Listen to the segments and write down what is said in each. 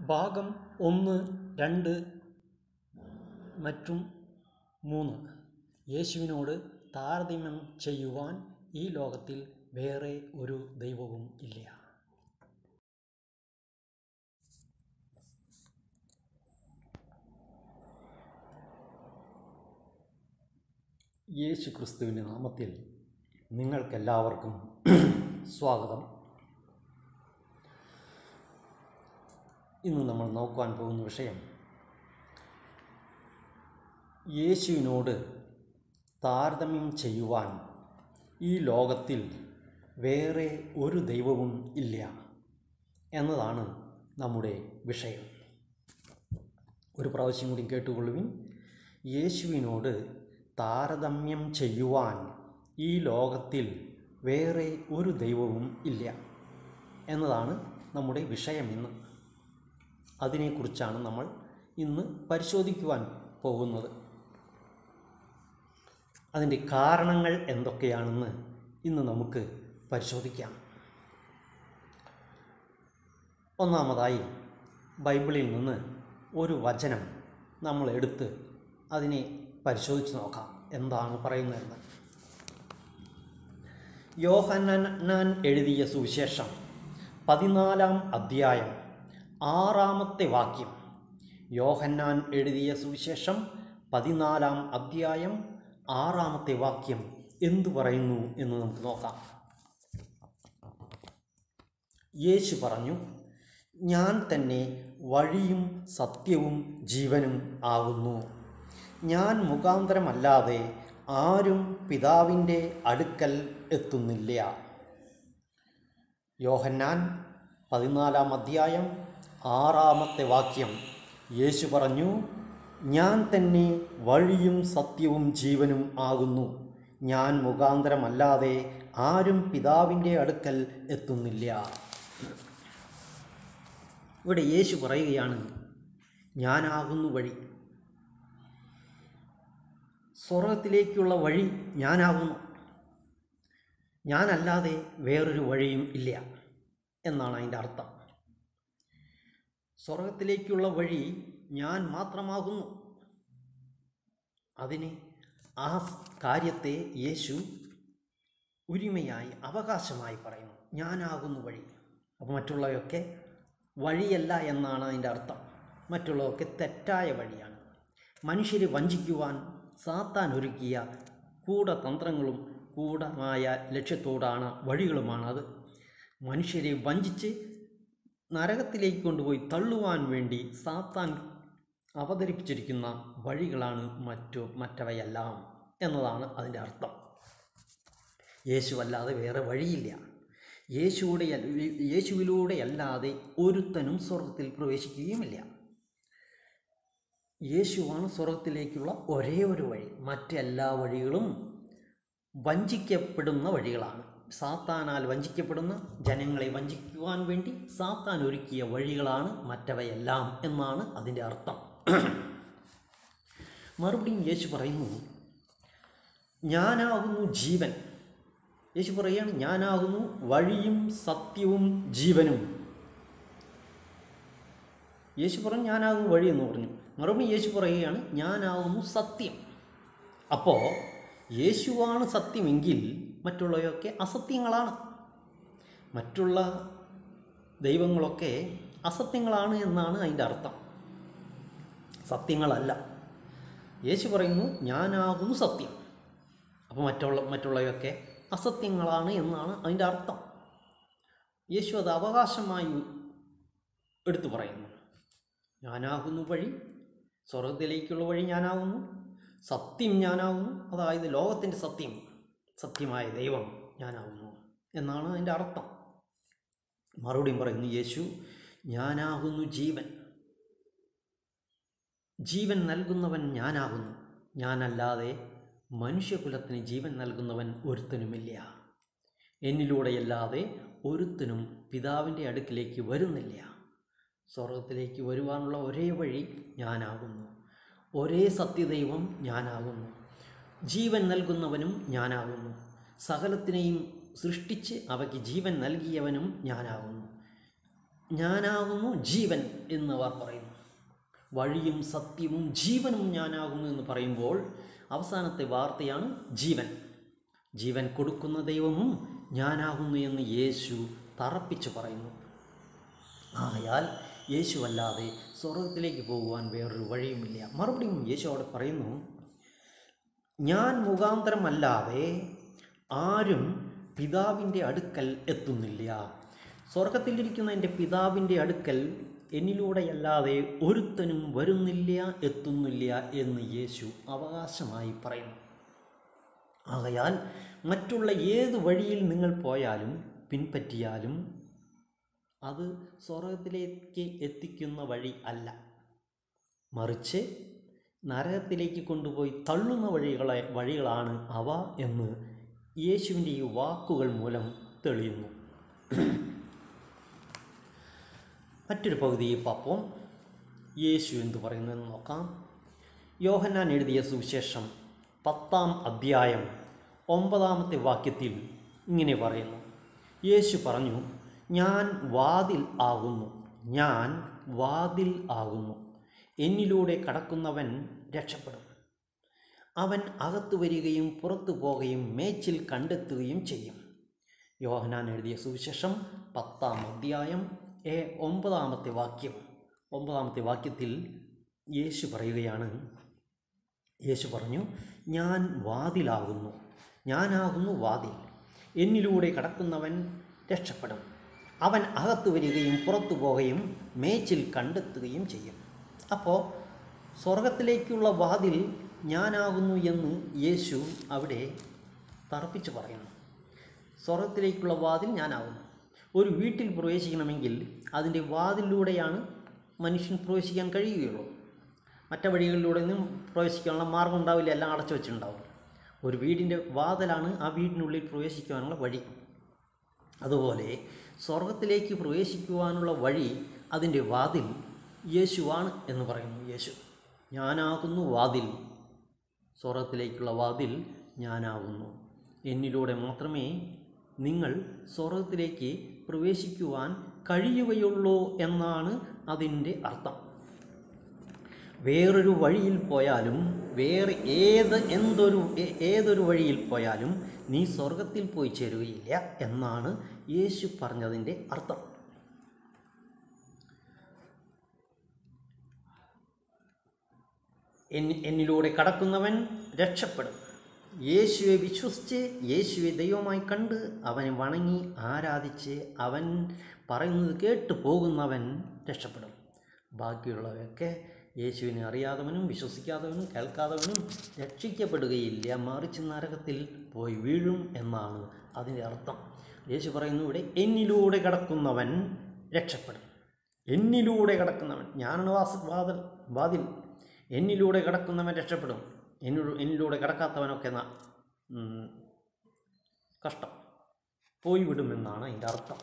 ഭാഗം ഒന്ന് രണ്ട് മറ്റും മൂന്ന് യേശുവിനോട് താരതമ്യം ചെയ്യുവാൻ ഈ ലോകത്തിൽ വേറെ ഒരു ദൈവവും ഇല്ല യേശു ക്രിസ്തുവിൻ്റെ നാമത്തിൽ നിങ്ങൾക്കെല്ലാവർക്കും സ്വാഗതം ഇന്ന് നമ്മൾ നോക്കുവാൻ പോകുന്ന വിഷയം യേശുവിനോട് താരതമ്യം ചെയ്യുവാൻ ഈ ലോകത്തിൽ വേറെ ഒരു ദൈവവും ഇല്ല എന്നതാണ് നമ്മുടെ വിഷയം ഒരു പ്രാവശ്യം കൂടി കേട്ടുകൊള്ളുവിൻ യേശുവിനോട് താരതമ്യം ചെയ്യുവാൻ ഈ ലോകത്തിൽ വേറെ ഒരു ദൈവവും ഇല്ല എന്നതാണ് നമ്മുടെ വിഷയം ഇന്ന് അതിനെക്കുറിച്ചാണ് നമ്മൾ ഇന്ന് പരിശോധിക്കുവാൻ പോകുന്നത് അതിൻ്റെ കാരണങ്ങൾ എന്തൊക്കെയാണെന്ന് ഇന്ന് നമുക്ക് പരിശോധിക്കാം ഒന്നാമതായി ബൈബിളിൽ നിന്ന് ഒരു വചനം നമ്മൾ എടുത്ത് അതിനെ പരിശോധിച്ച് നോക്കാം എന്താണ് പറയുന്നതെന്ന് യോഹന്നാൻ എഴുതിയ സുവിശേഷം പതിനാലാം അധ്യായം ആറാമത്തെ വാക്യം യോഹന്നാൻ എഴുതിയ സുവിശേഷം പതിനാലാം അധ്യായം ആറാമത്തെ വാക്യം എന്തു പറയുന്നു എന്ന് നമുക്ക് നോക്കാം യേശു പറഞ്ഞു ഞാൻ തന്നെ വഴിയും സത്യവും ജീവനും ആകുന്നു ഞാൻ മുഖാന്തരമല്ലാതെ ആരും പിതാവിൻ്റെ അടുക്കൽ എത്തുന്നില്ല യോഹന്നാൻ പതിനാലാം അധ്യായം ആറാമത്തെ വാക്യം യേശു പറഞ്ഞു ഞാൻ തന്നെ വഴിയും സത്യവും ജീവനും ആകുന്നു ഞാൻ മുഖാന്തരമല്ലാതെ ആരും പിതാവിൻ്റെ അടുക്കൽ എത്തുന്നില്ല ഇവിടെ യേശു പറയുകയാണ് ഞാനാകുന്നു വഴി സ്വർഗത്തിലേക്കുള്ള വഴി ഞാനാകുന്നു ഞാനല്ലാതെ വേറൊരു വഴിയും ഇല്ല എന്നാണ് അതിൻ്റെ അർത്ഥം സ്വർഗത്തിലേക്കുള്ള വഴി ഞാൻ മാത്രമാകുന്നു അതിന് ആ കാര്യത്തെ യേശു ഉരിമയായി അവകാശമായി പറയുന്നു ഞാനാകുന്നു വഴി അപ്പോൾ മറ്റുള്ളവയൊക്കെ വഴിയല്ല എന്നാണ് അതിൻ്റെ അർത്ഥം മറ്റുള്ളതൊക്കെ തെറ്റായ വഴിയാണ് മനുഷ്യരെ വഞ്ചിക്കുവാൻ സാത്താൻ ഒരുക്കിയ കൂടതന്ത്രങ്ങളും കൂടമായ ലക്ഷ്യത്തോടാണ് വഴികളുമാണ് അത് മനുഷ്യരെ വഞ്ചിച്ച് നരകത്തിലേക്ക് കൊണ്ടുപോയി തള്ളുവാൻ വേണ്ടി സാത്താൻ അവതരിപ്പിച്ചിരിക്കുന്ന വഴികളാണ് മറ്റു മറ്റവയെല്ലാം എന്നതാണ് അതിൻ്റെ അർത്ഥം യേശുവല്ലാതെ വേറെ വഴിയില്ല യേശുവിടെ യേശുവിലൂടെ അല്ലാതെ ഒരുത്തനും സ്വർഗത്തിൽ പ്രവേശിക്കുകയുമില്ല യേശുവാണ് സ്വർഗത്തിലേക്കുള്ള ഒരേ ഒരു വഴി മറ്റെല്ലാ വഴികളും വഞ്ചിക്കപ്പെടുന്ന വഴികളാണ് സാത്താനാൽ വഞ്ചിക്കപ്പെടുന്ന ജനങ്ങളെ വഞ്ചിക്കുവാൻ വേണ്ടി സാത്താൻ ഒരുക്കിയ വഴികളാണ് മറ്റവയെല്ലാം എന്നാണ് അതിൻ്റെ അർത്ഥം മറുപടിയും യേശു പറയുന്നു ഞാനാകുന്നു ജീവൻ യേശു പറയുകയാണ് ഞാനാകുന്നു വഴിയും സത്യവും ജീവനും യേശു പറഞ്ഞു ഞാനാകുന്നു വഴി എന്ന് പറഞ്ഞു മറുപടി യേശു പറയുകയാണ് ഞാനാകുന്നു സത്യം അപ്പോൾ യേശുവാണ് സത്യമെങ്കിൽ മറ്റുള്ളവയൊക്കെ അസത്യങ്ങളാണ് മറ്റുള്ള ദൈവങ്ങളൊക്കെ അസത്യങ്ങളാണ് എന്നാണ് അതിൻ്റെ അർത്ഥം സത്യങ്ങളല്ല യേശു പറയുന്നു ഞാനാകുന്നു സത്യം അപ്പോൾ മറ്റുള്ള മറ്റുള്ളവയൊക്കെ അസത്യങ്ങളാണ് എന്നാണ് അതിൻ്റെ അർത്ഥം യേശു അത് അവകാശമായി എടുത്തു പറയുന്നു ഞാനാകുന്നു വഴി സ്വർഗത്തിലേക്കുള്ള വഴി ഞാനാകുന്നു സത്യം ഞാനാകുന്നു അതായത് ലോകത്തിൻ്റെ സത്യം സത്യമായ ദൈവം ഞാനാകുന്നു എന്നാണ് അതിൻ്റെ അർത്ഥം മറുപടിയും പറയുന്നു യേശു ഞാനാകുന്നു ജീവൻ ജീവൻ നൽകുന്നവൻ ഞാനാകുന്നു ഞാനല്ലാതെ മനുഷ്യകുലത്തിന് ജീവൻ നൽകുന്നവൻ ഒരുത്തനുമില്ല എന്നിലൂടെയല്ലാതെ ഒരുത്തനും പിതാവിൻ്റെ അടുക്കിലേക്ക് വരുന്നില്ല സ്വർഗത്തിലേക്ക് വരുവാനുള്ള ഒരേ വഴി ഞാനാകുന്നു ഒരേ സത്യദൈവം ഞാനാകുന്നു ജീവൻ നൽകുന്നവനും ഞാനാകുന്നു സകലത്തിനെയും സൃഷ്ടിച്ച് അവയ്ക്ക് ജീവൻ നൽകിയവനും ഞാനാകുന്നു ഞാനാകുന്നു ജീവൻ എന്ന് അവർ പറയുന്നു വഴിയും സത്യവും ജീവനും ഞാനാകുന്നു എന്ന് പറയുമ്പോൾ അവസാനത്തെ വാർത്തയാണ് ജീവൻ ജീവൻ കൊടുക്കുന്ന ദൈവവും ഞാനാകുന്നു എന്ന് യേശു തറപ്പിച്ച് പറയുന്നു ആയാൽ യേശു അല്ലാതെ സ്വർഗത്തിലേക്ക് പോകുവാൻ വേറൊരു വഴിയുമില്ല മറുപടിയും യേശു അവിടെ പറയുന്നു ഞാൻ മുഖാന്തരമല്ലാതെ ആരും പിതാവിൻ്റെ അടുക്കൽ എത്തുന്നില്ല സ്വർഗത്തിലിരിക്കുന്ന എൻ്റെ പിതാവിൻ്റെ അടുക്കൽ എന്നിലൂടെയല്ലാതെ ഒരുത്തനും വരുന്നില്ല എത്തുന്നില്ല എന്ന് യേശു അവകാശമായി പറയുന്നു ആകയാൽ മറ്റുള്ള ഏത് വഴിയിൽ നിങ്ങൾ പോയാലും പിൻപറ്റിയാലും അത് സ്വർഗത്തിലേക്ക് എത്തിക്കുന്ന വഴി അല്ല മറിച്ച് നരകത്തിലേക്ക് കൊണ്ടുപോയി തള്ളുന്ന വഴികളെ വഴികളാണ് അവ എന്ന് യേശുവിൻ്റെ ഈ വാക്കുകൾ മൂലം തെളിയുന്നു മറ്റൊരു പകുതി പാപ്പം യേശു എന്തു പറയുന്നതെന്ന് നോക്കാം യോഹന്നാൻ എഴുതിയ സുവിശേഷം പത്താം അധ്യായം ഒമ്പതാമത്തെ വാക്യത്തിൽ ഇങ്ങനെ പറയുന്നു യേശു പറഞ്ഞു ഞാൻ വാതിൽ ആകുന്നു ഞാൻ വാതിൽ ആകുന്നു എന്നിലൂടെ കടക്കുന്നവൻ രക്ഷപ്പെടും അവൻ അകത്തു വരികയും പുറത്തു പോകുകയും മേച്ചിൽ കണ്ടെത്തുകയും ചെയ്യും യോഹനാൻ എഴുതിയ സുവിശേഷം പത്താം അധ്യായം എ ഒമ്പതാമത്തെ വാക്യം ഒമ്പതാമത്തെ വാക്യത്തിൽ യേശു പറയുകയാണ് യേശു പറഞ്ഞു ഞാൻ വാതിലാകുന്നു ഞാനാകുന്നു വാതിൽ എന്നിലൂടെ കടക്കുന്നവൻ രക്ഷപ്പെടും അവൻ അകത്തു വരികയും പുറത്തു പോകുകയും മേച്ചിൽ കണ്ടെത്തുകയും ചെയ്യും അപ്പോൾ സ്വർഗത്തിലേക്കുള്ള വാതിൽ ഞാനാകുന്നു എന്ന് യേശു അവിടെ തറപ്പിച്ച് പറയുന്നു സ്വർഗത്തിലേക്കുള്ള വാതിൽ ഞാനാകുന്നു ഒരു വീട്ടിൽ പ്രവേശിക്കണമെങ്കിൽ അതിൻ്റെ വാതിലൂടെയാണ് മനുഷ്യൻ പ്രവേശിക്കാൻ കഴിയുകയുള്ളൂ മറ്റു വഴികളിലൂടെ ഒന്നും പ്രവേശിക്കാനുള്ള മാർഗം ഉണ്ടാവില്ല എല്ലാം അടച്ചു വെച്ചിട്ടുണ്ടാവും ഒരു വീടിൻ്റെ വാതിലാണ് ആ വീടിനുള്ളിൽ പ്രവേശിക്കുവാനുള്ള വഴി അതുപോലെ സ്വർഗത്തിലേക്ക് പ്രവേശിക്കുവാനുള്ള വഴി അതിൻ്റെ വാതിൽ യേശുവാണ് എന്ന് പറയുന്നു യേശു ഞാനാകുന്നു വാതിൽ സ്വർഗത്തിലേക്കുള്ള വാതിൽ ഞാനാകുന്നു എന്നിലൂടെ മാത്രമേ നിങ്ങൾ സ്വർഗത്തിലേക്ക് പ്രവേശിക്കുവാൻ കഴിയുകയുള്ളൂ എന്നാണ് അതിൻ്റെ അർത്ഥം വേറൊരു വഴിയിൽ പോയാലും വേറെ ഏത് എന്തൊരു ഏ- ഏതൊരു വഴിയിൽ പോയാലും നീ സ്വർഗത്തിൽ പോയി ചേരുകയില്ല എന്നാണ് യേശു പറഞ്ഞതിൻ്റെ അർത്ഥം എന്നി- എന്നിലൂടെ കടക്കുന്നവൻ രക്ഷപ്പെടും യേശുവെ വിശ്വസിച്ച് യേശുവെ ദൈവമായി കണ്ട് അവനെ വണങ്ങി ആരാധിച്ച് അവൻ പറയുന്നത് കേട്ട് പോകുന്നവൻ രക്ഷപ്പെടും ബാക്കിയുള്ളവയൊക്കെ യേശുവിനെ അറിയാത്തവനും വിശ്വസിക്കാത്തവനും കേൾക്കാത്തവനും രക്ഷിക്കപ്പെടുകയില്ല മറിച്ച് നരകത്തിൽ പോയി വീഴും എന്നാണ് അതിൻ്റെ അർത്ഥം യേശു പറയുന്നു ഇവിടെ എന്നിലൂടെ കടക്കുന്നവൻ രക്ഷപ്പെടും എന്നിലൂടെ കടക്കുന്നവൻ ഞാനാണ് വാസ വാതിൽ വാതിൽ എന്നിലൂടെ കടക്കുന്നവൻ രക്ഷപ്പെടും എന്നിലൂ എന്നിലൂടെ കടക്കാത്തവനൊക്കെ ന- ഉം, കഷ്ടം പോയി വിടുമെന്നാണ് അതിൻ്റെ അർത്ഥം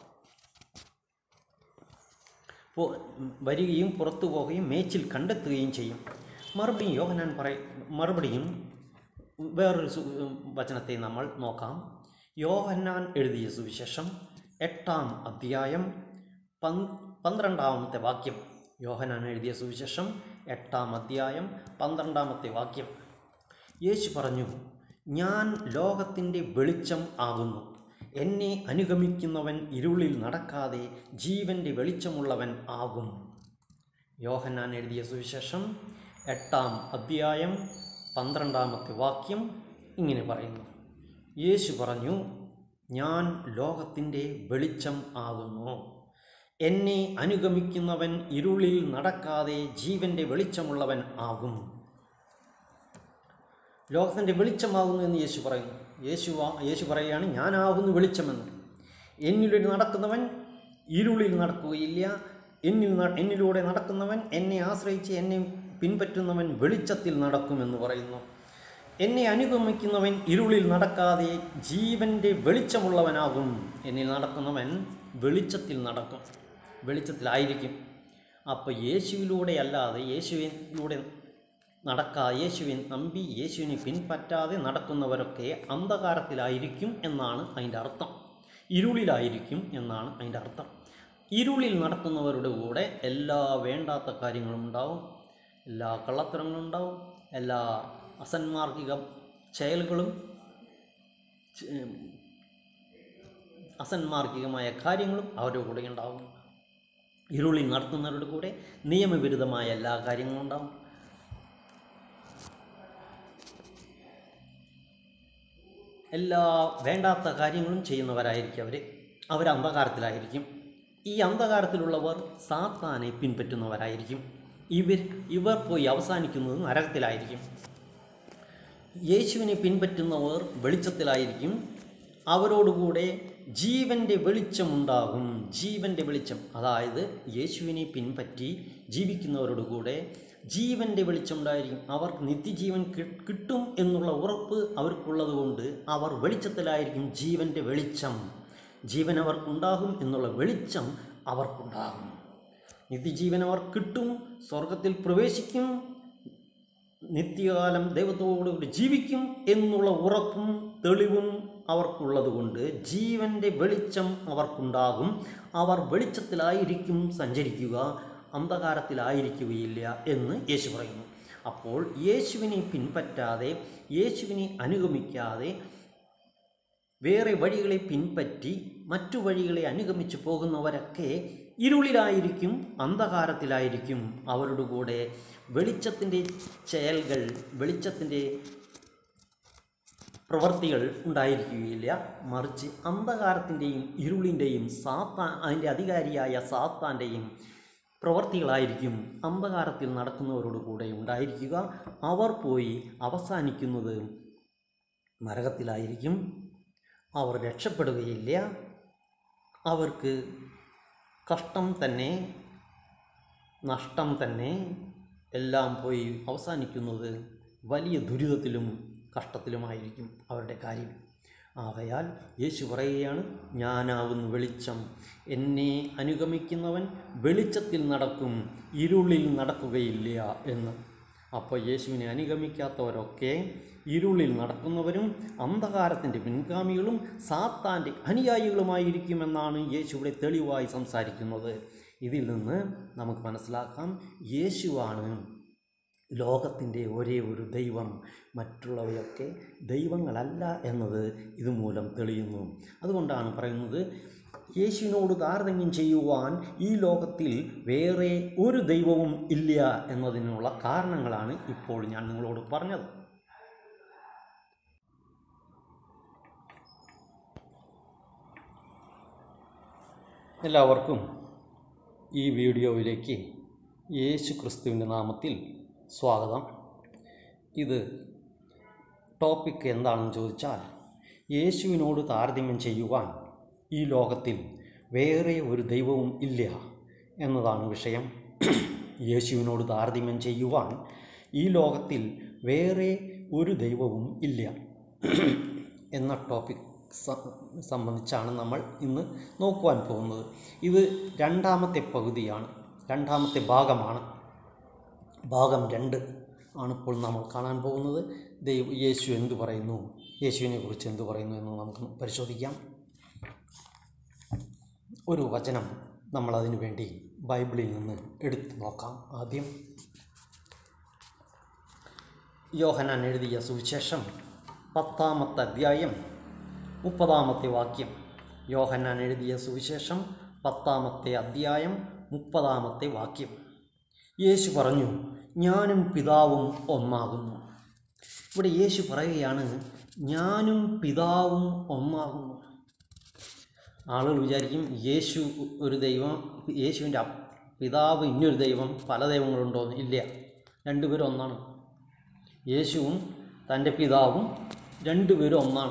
പോ വരികയും പുറത്തു പോവുകയും മേച്ചിൽ കണ്ടെത്തുകയും ചെയ്യും മറുപടിയും യോഹനാൻ പറയ മറുപടിയും വേറൊരു സു വചനത്തെ നമ്മൾ നോക്കാം യോഹന്നാൻ എഴുതിയ സുവിശേഷം എട്ടാം അധ്യായം പൻ പന്ത്രണ്ടാമത്തെ വാക്യം യോഹനാൻ എഴുതിയ സുവിശേഷം എട്ടാം അധ്യായം പന്ത്രണ്ടാമത്തെ വാക്യം യേശു പറഞ്ഞു ഞാൻ ലോകത്തിൻ്റെ വെളിച്ചം ആകുന്നു എന്നെ അനുഗമിക്കുന്നവൻ ഇരുളിൽ നടക്കാതെ ജീവൻ്റെ വെളിച്ചമുള്ളവൻ ആകും യോഹന്നാൻ എഴുതിയ സുവിശേഷം എട്ടാം അധ്യായം പന്ത്രണ്ടാമത്തെ വാക്യം ഇങ്ങനെ പറയുന്നു യേശു പറഞ്ഞു ഞാൻ ലോകത്തിൻ്റെ വെളിച്ചം ആകുന്നു എന്നെ അനുഗമിക്കുന്നവൻ ഇരുളിൽ നടക്കാതെ ജീവൻ്റെ വെളിച്ചമുള്ളവൻ ആകും ലോകത്തിൻ്റെ വെളിച്ചമാകുന്നു എന്ന് യേശു പറയുന്നു യേശു ആ- യേശു പറയുകയാണ് ഞാനാകുന്നു വെളിച്ചമെന്ന് എന്നിലൂടെ നടക്കുന്നവൻ ഇരുളിൽ നടക്കുകയില്ല എന്നിൽ ന- എന്നിലൂടെ നടക്കുന്നവൻ എന്നെ ആശ്രയിച്ച് എന്നെ പിൻപറ്റുന്നവൻ വെളിച്ചത്തിൽ നടക്കുമെന്ന് പറയുന്നു എന്നെ അനുഗമിക്കുന്നവൻ ഇരുളിൽ നടക്കാതെ ജീവൻ്റെ വെളിച്ചമുള്ളവനാകും എന്നിൽ നടക്കുന്നവൻ വെളിച്ചത്തിൽ നടക്കും വെളിച്ചത്തിലായിരിക്കും അപ്പോൾ യേശുവിലൂടെ അല്ലാതെ യേശുവിലൂടെ നടക്കാതെ യേശുവിൻ നമ്പി യേശുവിനെ പിൻപറ്റാതെ നടക്കുന്നവരൊക്കെ അന്ധകാരത്തിലായിരിക്കും എന്നാണ് അതിൻ്റെ അർത്ഥം ഇരുളിലായിരിക്കും എന്നാണ് അതിൻ്റെ അർത്ഥം ഇരുളിൽ നടത്തുന്നവരുടെ കൂടെ എല്ലാ വേണ്ടാത്ത കാര്യങ്ങളും ഉണ്ടാവും എല്ലാ കള്ളത്തരങ്ങളും ഉണ്ടാവും എല്ലാ അസന്മാർഗിക செயലുകളും ചെ- അസന്മാർഗികമായ കാര്യങ്ങളും അവരുടെ കൂടെ ഉണ്ടാവും ഇരുളിൽ നടത്തുന്നവരുടെ കൂടെ നിയമവിരുദ്ധമായ എല്ലാ കാര്യങ്ങളും ഉണ്ടാവും എല്ലാ വേണ്ടാത്ത കാര്യങ്ങളും ചെയ്യുന്നവരായിരിക്കും അവർ അവർ അന്ധകാരത്തിലായിരിക്കും ഈ അന്ധകാരത്തിലുള്ളവർ സാത്താനെ പിൻപറ്റുന്നവരായിരിക്കും ഇവർ ഇവർ പോയി അവസാനിക്കുന്നത് നരകത്തിലായിരിക്കും യേശുവിനെ പിൻപറ്റുന്നവർ വെളിച്ചത്തിലായിരിക്കും അവരോടുകൂടെ ജീവൻ്റെ വെളിച്ചമുണ്ടാകും ജീവൻ്റെ വെളിച്ചം അതായത് യേശുവിനെ പിൻപറ്റി ജീവിക്കുന്നവരോട് കൂടെ ജീവൻ്റെ വെളിച്ചമുണ്ടായിരിക്കും അവർക്ക് നിത്യജീവൻ കി- കിട്ടും എന്നുള്ള ഉറപ്പ് അവർക്കുള്ളത് കൊണ്ട് അവർ വെളിച്ചത്തിലായിരിക്കും ജീവൻ്റെ വെളിച്ചം ജീവൻ അവർക്കുണ്ടാകും എന്നുള്ള വെളിച്ചം അവർക്കുണ്ടാകും നിത്യജീവൻ അവർ കിട്ടും സ്വർഗത്തിൽ പ്രവേശിക്കും നിത്യകാലം ദൈവത്തോടുകൂടി ജീവിക്കും എന്നുള്ള ഉറപ്പും തെളിവും അവർക്കുള്ളത് കൊണ്ട് ജീവൻ്റെ വെളിച്ചം അവർക്കുണ്ടാകും അവർ വെളിച്ചത്തിലായിരിക്കും സഞ്ചരിക്കുക അന്ധകാരത്തിലായിരിക്കുകയില്ല എന്ന് യേശു പറയുന്നു അപ്പോൾ യേശുവിനെ പിൻപറ്റാതെ യേശുവിനെ അനുഗമിക്കാതെ വേറെ വഴികളെ പിൻപറ്റി മറ്റു വഴികളെ അനുഗമിച്ചു പോകുന്നവരൊക്കെ ഇരുളിലായിരിക്കും അന്ധകാരത്തിലായിരിക്കും അവരുടെ കൂടെ വെളിച്ചത്തിൻ്റെ செயல்കൾ വെളിച്ചത്തിൻ്റെ പ്രവൃത്തികൾ ഉണ്ടായിരിക്കുകയില്ല മറിച്ച് അന്ധകാരത്തിൻ്റെയും ഇരുളിൻ്റെയും സാത്താൻ അതിൻ്റെ അധികാരിയായ സാത്താൻ്റെയും പ്രവൃത്തികളായിരിക്കും അന്ധകാരത്തിൽ നടക്കുന്നവരോട് കൂടെ ഉണ്ടായിരിക്കുക അവർ പോയി അവസാനിക്കുന്നത് നരകത്തിലായിരിക്കും അവർ രക്ഷപ്പെടുകയില്ല അവർക്ക് കഷ്ടം തന്നെ നഷ്ടം തന്നെ എല്ലാം പോയി അവസാനിക്കുന്നത് വലിയ ദുരിതത്തിലും കഷ്ടത്തിലുമായിരിക്കും അവരുടെ കാര്യം ആകയാൽ യേശു പറയുകയാണ് ഞാനാകുന്നു വെളിച്ചം എന്നെ അനുഗമിക്കുന്നവൻ വെളിച്ചത്തിൽ നടക്കും ഇരുളിൽ നടക്കുകയില്ല എന്ന് അപ്പോൾ യേശുവിനെ അനുഗമിക്കാത്തവരൊക്കെ ഇരുളിൽ നടക്കുന്നവരും അന്ധകാരത്തിൻ്റെ പിൻഗാമികളും സാത്താൻ്റെ അനുയായികളുമായിരിക്കുമെന്നാണ് യേശു ഇവിടെ തെളിവായി സംസാരിക്കുന്നത് ഇതിൽ നിന്ന് നമുക്ക് മനസ്സിലാക്കാം യേശുവാണ് ലോകത്തിൻ്റെ ഒരേ ഒരു ദൈവം മറ്റുള്ളവയൊക്കെ ദൈവങ്ങളല്ല എന്നത് ഇതുമൂലം തെളിയുന്നു അതുകൊണ്ടാണ് പറയുന്നത് യേശുവിനോട് താരതമ്യം ചെയ്യുവാൻ ഈ ലോകത്തിൽ വേറെ ഒരു ദൈവവും ഇല്ല എന്നതിനുള്ള കാരണങ്ങളാണ് ഇപ്പോൾ ഞാൻ നിങ്ങളോട് പറഞ്ഞത് എല്ലാവർക്കും ഈ വീഡിയോയിലേക്ക് യേശു ക്രിസ്തുവിൻ്റെ നാമത്തിൽ സ്വാഗതം ഇത് ടോപ്പിക് എന്താണെന്ന് ചോദിച്ചാൽ യേശുവിനോട് താരതമ്യം ചെയ്യുവാൻ ഈ ലോകത്തിൽ വേറെ ഒരു ദൈവവും ഇല്ല എന്നതാണ് വിഷയം യേശുവിനോട് താരതമ്യം ചെയ്യുവാൻ ഈ ലോകത്തിൽ വേറെ ഒരു ദൈവവും ഇല്ല എന്ന ടോപ്പിക് സ- സംബന്ധിച്ചാണ് നമ്മൾ ഇന്ന് നോക്കുവാൻ പോകുന്നത് ഇത് രണ്ടാമത്തെ പകുതിയാണ് രണ്ടാമത്തെ ഭാഗമാണ് ഭാഗം രണ്ട് ആണ് ഇപ്പോൾ നമ്മൾ കാണാൻ പോകുന്നത് ദൈവ യേശു എന്തു പറയുന്നു യേശുവിനെ കുറിച്ച് എന്തു പറയുന്നു എന്ന് നമുക്ക് പരിശോധിക്കാം ഒരു വചനം നമ്മൾ അതിനു വേണ്ടി ബൈബിളിൽ നിന്ന് എടുത്തു നോക്കാം ആദ്യം യോഹനാൻ എഴുതിയ സുവിശേഷം പത്താമത്തെ അധ്യായം മുപ്പതാമത്തെ വാക്യം യോഹന്നാൻ എഴുതിയ സുവിശേഷം പത്താമത്തെ അധ്യായം മുപ്പതാമത്തെ വാക്യം യേശു പറഞ്ഞു ഞാനും പിതാവും ഒന്നാകുന്നു ഇവിടെ യേശു പറയുകയാണ് ഞാനും പിതാവും ഒന്നാകുന്നു ആളുകൾ വിചാരിക്കും യേശു ഒരു ദൈവം യേശുവിൻ്റെ അപ്പ് പിതാവ് ഇന്നൊരു ദൈവം പല ദൈവങ്ങളുണ്ടോ എന്ന് ഇല്ല രണ്ടുപേരും ഒന്നാണ് യേശുവും തൻ്റെ പിതാവും രണ്ടുപേരും ഒന്നാണ്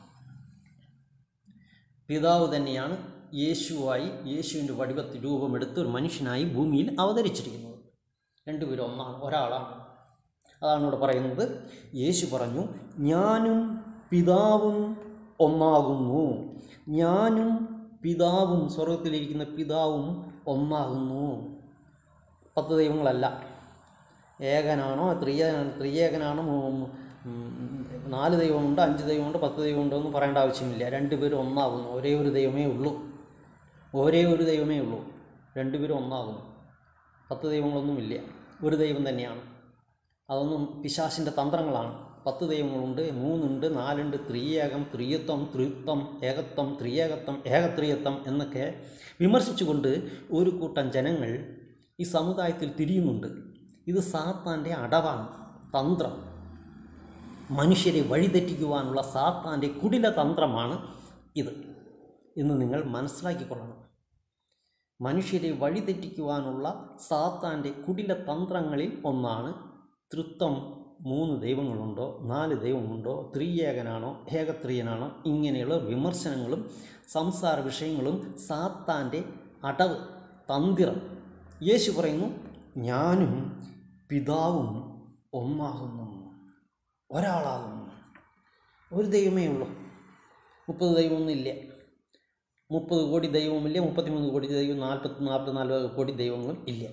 പിതാവ് തന്നെയാണ് യേശുവായി യേശുവിൻ്റെ വടിവത്തിൽ രൂപമെടുത്ത് ഒരു മനുഷ്യനായി ഭൂമിയിൽ അവതരിച്ചിരിക്കുന്നത് രണ്ടുപേരും ഒന്നാണ് ഒരാളാണ് അതാണ് ഇവിടെ പറയുന്നത് യേശു പറഞ്ഞു ഞാനും പിതാവും ഒന്നാകുന്നു ഞാനും പിതാവും സ്വർഗത്തിലിരിക്കുന്ന പിതാവും ഒന്നാകുന്നു പത്ത് ദൈവങ്ങളല്ല ഏകനാണോ ത്രിയ ത്രിയേകനാണോ മൂ- ഉം, നാല് ദൈവമുണ്ട് അഞ്ച് ദൈവമുണ്ട് പത്ത് ദൈവമുണ്ടോ എന്ന് പറയേണ്ട ആവശ്യമില്ല രണ്ടുപേരും ഒന്നാകുന്നു ഒരേ ഒരു ദൈവമേ ഉള്ളൂ ഒരേ ഒരു ദൈവമേ ഉള്ളൂ രണ്ടുപേരും ഒന്നാകും പത്ത് ദൈവങ്ങളൊന്നുമില്ല ഒരു ദൈവം തന്നെയാണ് അതൊന്നും പിശാസിൻ്റെ തന്ത്രങ്ങളാണ് പത്ത് ദൈവങ്ങളുണ്ട് മൂന്നുണ്ട് നാലുണ്ട് ത്രിയേകം ത്രിയത്വം ത്രിത്വം ഏകത്വം ത്രിയേകത്വം ഏകത്രിയത്വം എന്നൊക്കെ വിമർശിച്ചുകൊണ്ട് ഒരു കൂട്ടം ജനങ്ങൾ ഈ സമുദായത്തിൽ തിരിയുന്നുണ്ട് ഇത് സാത്താൻ്റെ അടവാണ് തന്ത്രം മനുഷ്യരെ വഴിതെറ്റിക്കുവാനുള്ള സാത്താൻ്റെ കുടില തന്ത്രമാണ് ഇത് എന്ന് നിങ്ങൾ മനസ്സിലാക്കിക്കൊള്ളണം മനുഷ്യരെ വഴിതെറ്റിക്കുവാനുള്ള സാത്താൻ്റെ കുടില തന്ത്രങ്ങളിൽ ഒന്നാണ് തൃത്വം മൂന്ന് ദൈവങ്ങളുണ്ടോ നാല് ദൈവമുണ്ടോ ത്രിയേകനാണോ ഏകത്രിയനാണോ ഇങ്ങനെയുള്ള വിമർശനങ്ങളും സംസാര വിഷയങ്ങളും സാത്താൻ്റെ അടവ് തന്ത്രം യേശു പറയുന്നു ഞാനും പിതാവും ഒന്നാകുന്നു ഒരാളാകുന്നു ഒരു ദൈവമേ ഉള്ളൂ മുപ്പത് ദൈവമൊന്നുമില്ല മുപ്പത് കോടി ദൈവമില്ല മുപ്പത്തിമൂന്ന് കോടി ദൈവം നാൽപ്പത്തി നാൽപ്പത്തിനാല് കോടി ദൈവങ്ങളും ഇല്ല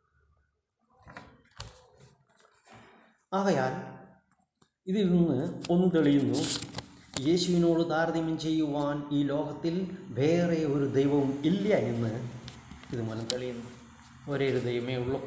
ആകയാൽ ഇതിൽ നിന്ന് ഒന്ന് തെളിയുന്നു യേശുവിനോട് താരതമ്യം ചെയ്യുവാൻ ഈ ലോകത്തിൽ വേറെ ഒരു ദൈവവും ഇല്ല എന്ന് ഇത് മൂലം തെളിയുന്നു ഒരേ ഒരു ദൈവമേ ഉള്ളൂ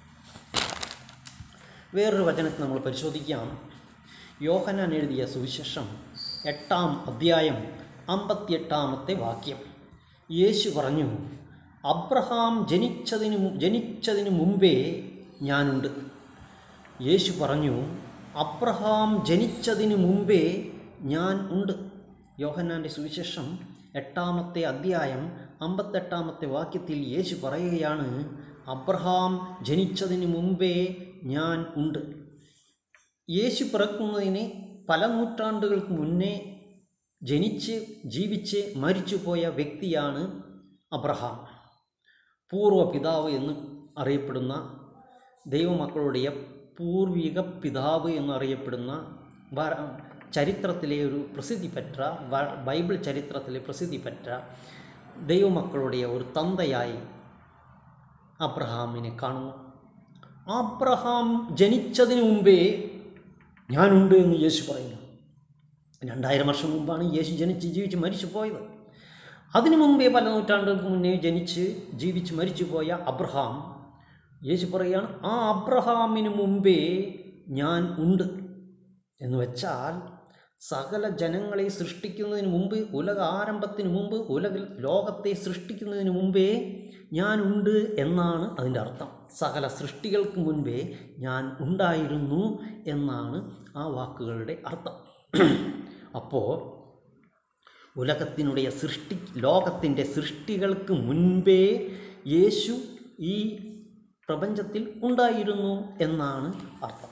വേറൊരു വചനത്തിൽ നമ്മൾ പരിശോധിക്കാം യോഹനാൻ എഴുതിയ സുവിശേഷം എട്ടാം അധ്യായം അമ്പത്തിയെട്ടാമത്തെ വാക്യം യേശു പറഞ്ഞു അബ്രഹാം ജനിച്ചതിന് മു- ജനിച്ചതിന് മുമ്പേ ഞാനുണ്ട് യേശു പറഞ്ഞു അബ്രഹാം ജനിച്ചതിന് മുമ്പേ ഞാൻ ഉണ്ട് യോഹന്നാൻ്റെ സുവിശേഷം എട്ടാമത്തെ അധ്യായം അമ്പത്തെട്ടാമത്തെ വാക്യത്തിൽ യേശു പറയുകയാണ് അബ്രഹാം ജനിച്ചതിന് മുമ്പേ ഞാൻ ഉണ്ട് യേശു പിറക്കുന്നതിന് പല നൂറ്റാണ്ടുകൾക്ക് മുന്നേ ജനിച്ച് ജീവിച്ച് മരിച്ചുപോയ വ്യക്തിയാണ് അബ്രഹാം പൂർവ്വ പിതാവ് എന്ന് അറിയപ്പെടുന്ന ദൈവമക്കളുടെ പൂർവിക പിതാവ് എന്നറിയപ്പെടുന്ന വ- ചരിത്രത്തിലെ ഒരു പ്രസിദ്ധി പെറ്റ വ- ബൈബിൾ ചരിത്രത്തിലെ പ്രസിദ്ധി പെറ്റ ദൈവമക്കളുടെ ഒരു തന്തയായി അബ്രഹാമിനെ കാണുന്നു അബ്രഹാം ജനിച്ചതിന് മുമ്പേ ഞാനുണ്ട് എന്ന് യേശു പറയുന്നു രണ്ടായിരം വർഷം മുമ്പാണ് യേശു ജനിച്ച് ജീവിച്ച് മരിച്ചു പോയത് അതിനു മുമ്പേ പല നൂറ്റാണ്ടുകൾക്ക് മുന്നേ ജനിച്ച് ജീവിച്ച് മരിച്ചു പോയ അബ്രഹാം യേശു പറയുകയാണ് ആ അബ്രഹാമിന് മുമ്പേ ഞാൻ ഉണ്ട് എന്ന് വെച്ചാൽ സകല ജനങ്ങളെ സൃഷ്ടിക്കുന്നതിന് മുമ്പ് ഉലക ആരംഭത്തിന് മുമ്പ് ഉലകിൽ ലോകത്തെ സൃഷ്ടിക്കുന്നതിന് മുമ്പേ ഞാനുണ്ട് എന്നാണ് അതിൻ്റെ അർത്ഥം സകല സൃഷ്ടികൾക്ക് മുൻപേ ഞാൻ ഉണ്ടായിരുന്നു എന്നാണ് ആ വാക്കുകളുടെ അർത്ഥം അപ്പോൾ ഉലകത്തിനുடைய സൃഷ്ടി ലോകത്തിൻ്റെ സൃഷ്ടികൾക്ക് മുൻപേ യേശു ഈ പ്രപഞ്ചത്തിൽ ഉണ്ടായിരുന്നു എന്നാണ് അർത്ഥം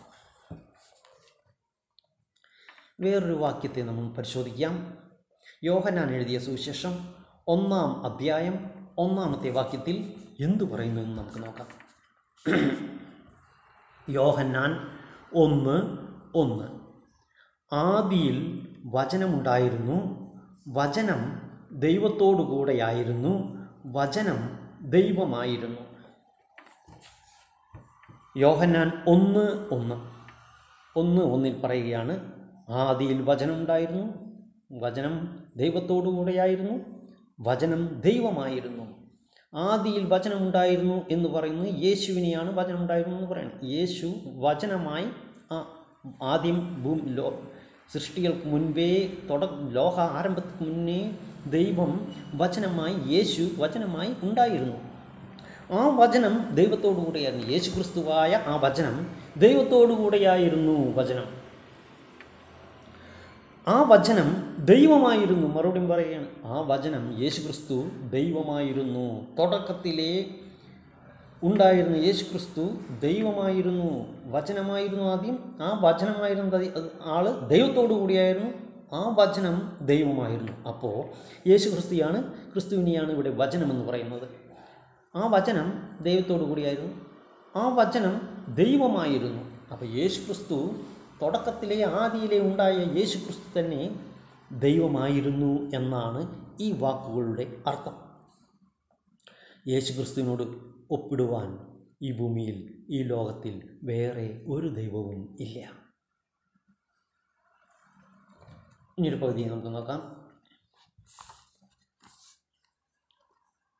വേറൊരു വാക്യത്തെ നമ്മൾ പരിശോധിക്കാം യോഹനാൻ എഴുതിയ സുവിശേഷം ഒന്നാം അധ്യായം ഒന്നാമത്തെ വാക്യത്തിൽ എന്തു പറയുന്നു എന്ന് നമുക്ക് നോക്കാം യോഹന്നാൻ ഒന്ന് ഒന്ന് ആദിയിൽ വചനമുണ്ടായിരുന്നു വചനം ദൈവത്തോടു കൂടെയായിരുന്നു വചനം ദൈവമായിരുന്നു യോഹന്നാൻ ഒന്ന് ഒന്ന് ഒന്ന് ഒന്നിൽ പറയുകയാണ് ആദിയിൽ വചനമുണ്ടായിരുന്നു വചനം ദൈവത്തോടു കൂടെയായിരുന്നു വചനം ദൈവമായിരുന്നു ആദിയിൽ വചനമുണ്ടായിരുന്നു എന്ന് പറയുന്നത് യേശുവിനെയാണ് വചനമുണ്ടായിരുന്നു എന്ന് പറയുന്നത് യേശു വചനമായി ആ ആദ്യം ഭൂമി ലോ സൃഷ്ടികൾക്ക് മുൻപേ തുട ലോക ആരംഭത്തിന് മുന്നേ ദൈവം വചനമായി യേശു വചനമായി ഉണ്ടായിരുന്നു ആ വചനം ദൈവത്തോടു കൂടെയായിരുന്നു യേശു ക്രിസ്തുവായ ആ വചനം ദൈവത്തോടു കൂടെയായിരുന്നു വചനം ആ വചനം ദൈവമായിരുന്നു മറുപടി പറയുകയാണ് ആ വചനം യേശു ക്രിസ്തു ദൈവമായിരുന്നു തുടക്കത്തിലെ ഉണ്ടായിരുന്ന യേശു ക്രിസ്തു ദൈവമായിരുന്നു വചനമായിരുന്നു ആദ്യം ആ വചനമായിരുന്ന ദൈ- അത് ആള് ദൈവത്തോടു കൂടിയായിരുന്നു ആ വചനം ദൈവമായിരുന്നു അപ്പോൾ യേശു ക്രിസ്തുയാണ് ക്രിസ്തുവിനെയാണ് ഇവിടെ വചനമെന്ന് പറയുന്നത് ആ വചനം ദൈവത്തോടു കൂടിയായിരുന്നു ആ വചനം ദൈവമായിരുന്നു അപ്പോൾ യേശു ക്രിസ്തു തുടക്കത്തിലെ ആദിയിലെ ഉണ്ടായ യേശു ക്രിസ്തു തന്നെ ദൈവമായിരുന്നു എന്നാണ് ഈ വാക്കുകളുടെ അർത്ഥം യേശു ക്രിസ്തുവിനോട് ഒപ്പിടുവാൻ ഈ ഭൂമിയിൽ ഈ ലോകത്തിൽ വേറെ ഒരു ദൈവവും ഇല്ല ഇനിയൊരു പകുതി നമുക്ക് നോക്കാം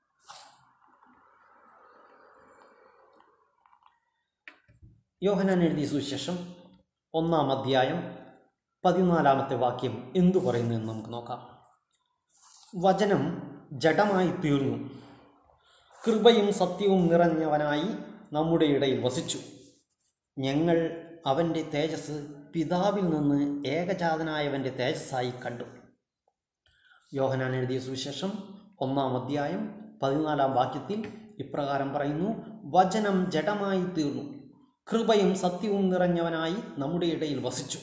യോഹനാൻ എഴുതിയ സുവിശേഷം ഒന്നാം അധ്യായം പതിനാലാമത്തെ വാക്യം എന്തു പറയുന്നു എന്ന് നമുക്ക് നോക്കാം വചനം ജഡമായി തീർന്നു കൃപയും സത്യവും നിറഞ്ഞവനായി നമ്മുടെ ഇടയിൽ വസിച്ചു ഞങ്ങൾ അവൻ്റെ തേജസ് പിതാവിൽ നിന്ന് ഏകജാതനായവൻ്റെ തേജസ്സായി കണ്ടു യോഹനാൻ എഴുതിയ സുവിശേഷം ഒന്നാം അധ്യായം പതിനാലാം വാക്യത്തിൽ ഇപ്രകാരം പറയുന്നു വചനം ജഡമായി തീർന്നു കൃപയും സത്യവും നിറഞ്ഞവനായി നമ്മുടെ ഇടയിൽ വസിച്ചു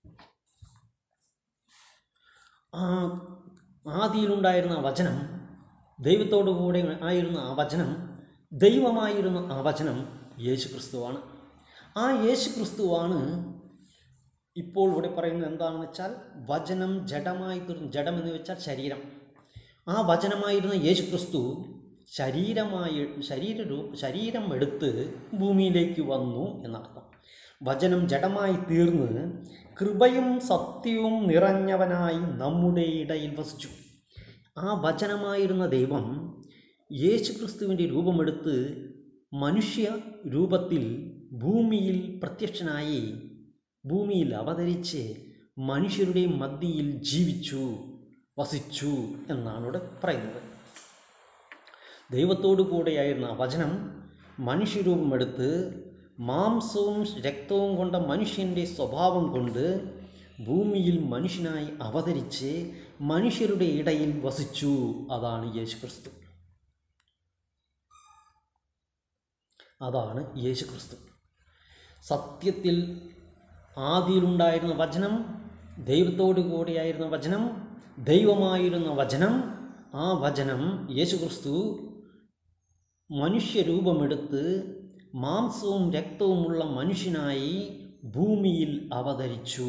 ആ ആദിയിലുണ്ടായിരുന്ന ആ വചനം ദൈവത്തോടു കൂടെ ആയിരുന്ന ആ വചനം ദൈവമായിരുന്ന ആ വചനം യേശു ക്രിസ്തുവാണ് ആ യേശു ക്രിസ്തുവാണ് ഇപ്പോൾ ഇവിടെ പറയുന്നത് എന്താണെന്ന് വെച്ചാൽ വചനം ജഡമായി തീർന്നു ജഡം എന്ന് വെച്ചാൽ ശരീരം ആ വചനമായിരുന്ന യേശു ക്രിസ്തു ശരീരമായി ശരീരരൂ ശരീരം എടുത്ത് ഭൂമിയിലേക്ക് വന്നു എന്നർത്ഥം വചനം ജഡമായി തീർന്ന് കൃപയും സത്യവും നിറഞ്ഞവനായി നമ്മുടെ ഇടയിൽ വസിച്ചു ആ വചനമായിരുന്ന ദൈവം യേശു ക്രിസ്തുവിൻ്റെ രൂപമെടുത്ത് മനുഷ്യ രൂപത്തിൽ ഭൂമിയിൽ പ്രത്യക്ഷനായി ഭൂമിയിൽ അവതരിച്ച് മനുഷ്യരുടെ മധ്യയിൽ ജീവിച്ചു വസിച്ചു എന്നാണ് ഇവിടെ പറയുന്നത് ദൈവത്തോടു കൂടെയായിരുന്ന ആ വചനം മനുഷ്യരൂപമെടുത്ത് മാംസവും രക്തവും കൊണ്ട മനുഷ്യൻ്റെ സ്വഭാവം കൊണ്ട് ഭൂമിയിൽ മനുഷ്യനായി അവതരിച്ച് മനുഷ്യരുടെ ഇടയിൽ വസിച്ചു അതാണ് യേശു ക്രിസ്തു അതാണ് യേശു ക്രിസ്തു സത്യത്തിൽ ആദിയിലുണ്ടായിരുന്ന വചനം ദൈവത്തോടു കൂടിയായിരുന്ന വചനം ദൈവമായിരുന്ന വചനം ആ വചനം യേശുക്രിസ്തു മനുഷ്യരൂപമെടുത്ത് മാംസവും രക്തവുമുള്ള മനുഷ്യനായി ഭൂമിയിൽ അവതരിച്ചു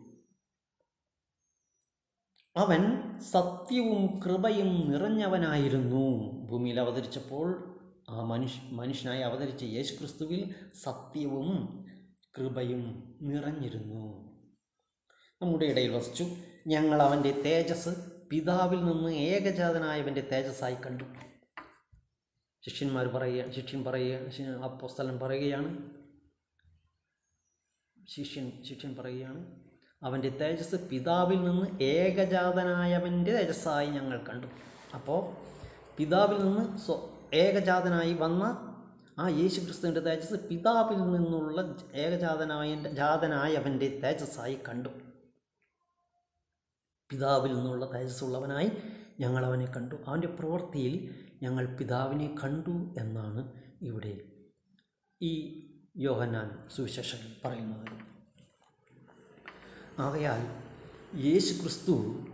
അവൻ സത്യവും കൃപയും നിറഞ്ഞവനായിരുന്നു ഭൂമിയിൽ അവതരിച്ചപ്പോൾ ആ മനുഷ്യ മനുഷ്യനായി അവതരിച്ച യേശുക്രിസ്തുവിൽ സത്യവും കൃപയും നിറഞ്ഞിരുന്നു നമ്മുടെ ഇടയിൽ വസിച്ചു ഞങ്ങൾ അവൻ്റെ തേജസ് പിതാവിൽ നിന്ന് ഏകജാതനായവൻ്റെ തേജസ്സായി കണ്ടു ശിഷ്യന്മാർ പറയുക ശിഷ്യൻ പറയുക അപ്പോസ്തലൻ പറയുകയാണ് ശിഷ്യൻ ശിഷ്യൻ പറയുകയാണ് അവൻ്റെ തേജസ് പിതാവിൽ നിന്ന് ഏകജാതനായവൻ്റെ തേജസ്സായി ഞങ്ങൾ കണ്ടു അപ്പോൾ പിതാവിൽ നിന്ന് സ്വ ഏകജാതനായി വന്ന ആ യേശു ക്രിസ്തുവിൻ്റെ തേജസ് പിതാവിൽ നിന്നുള്ള ഏകജാതനായ ജാതനായവൻ്റെ തേജസ്സായി കണ്ടു പിതാവിൽ നിന്നുള്ള തേജസ്സുള്ളവനായി ഞങ്ങൾ അവനെ കണ്ടു അവൻ്റെ പ്രവൃത്തിയിൽ ഞങ്ങൾ പിതാവിനെ കണ്ടു എന്നാണ് ഇവിടെ ഈ യോഹന്നാൻ സുവിശേഷൻ പറയുന്നത് ആകയാൽ യേശു ക്രിസ്തു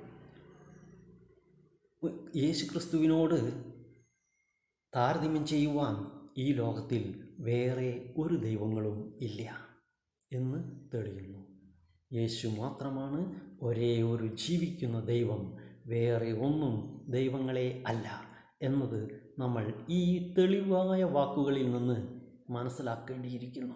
യേശു ക്രിസ്തുവിനോട് താരതമ്യം ചെയ്യുവാൻ ഈ ലോകത്തിൽ വേറെ ഒരു ദൈവങ്ങളും ഇല്ല എന്ന് തെളിയുന്നു യേശു മാത്രമാണ് ഒരേ ഒരു ജീവിക്കുന്ന ദൈവം വേറെ ഒന്നും ദൈവങ്ങളെ അല്ല എന്നത് നമ്മൾ ഈ തെളിവായ വാക്കുകളിൽ നിന്ന് മനസ്സിലാക്കേണ്ടിയിരിക്കുന്നു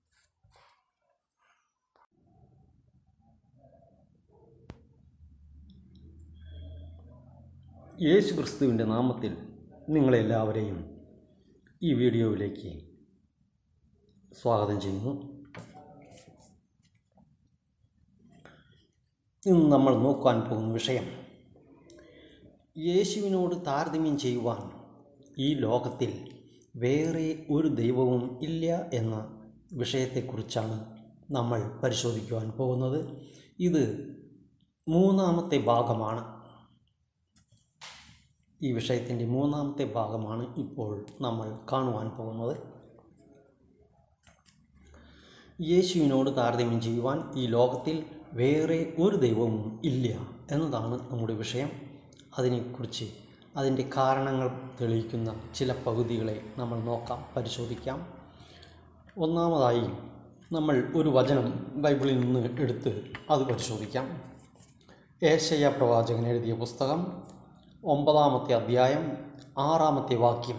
യേശു ക്രിസ്തുവിൻ്റെ നാമത്തിൽ നിങ്ങളെല്ലാവരെയും ഈ വീഡിയോയിലേക്ക് സ്വാഗതം ചെയ്യുന്നു ഇന്ന് നമ്മൾ നോക്കാൻ പോകുന്ന വിഷയം യേശുവിനോട് താരതമ്യം ചെയ്യുവാൻ ഈ ലോകത്തിൽ വേറെ ഒരു ദൈവവും ഇല്ല എന്ന വിഷയത്തെക്കുറിച്ചാണ് നമ്മൾ പരിശോധിക്കുവാൻ പോകുന്നത് ഇത് മൂന്നാമത്തെ ഭാഗമാണ് ഈ വിഷയത്തിൻ്റെ മൂന്നാമത്തെ ഭാഗമാണ് ഇപ്പോൾ നമ്മൾ കാണുവാൻ പോകുന്നത് യേശുവിനോട് താരതമ്യം ചെയ്യുവാൻ ഈ ലോകത്തിൽ വേറെ ഒരു ദൈവവും ഇല്ല എന്നതാണ് നമ്മുടെ വിഷയം അതിനെക്കുറിച്ച് അതിൻ്റെ കാരണങ്ങൾ തെളിയിക്കുന്ന ചില പകുതികളെ നമ്മൾ നോക്കാം പരിശോധിക്കാം ഒന്നാമതായി നമ്മൾ ഒരു വചനം ബൈബിളിൽ നിന്ന് എടുത്ത് അത് പരിശോധിക്കാം ഏശയ്യ പ്രവാചകൻ എഴുതിയ പുസ്തകം ഒമ്പതാമത്തെ അധ്യായം ആറാമത്തെ വാക്യം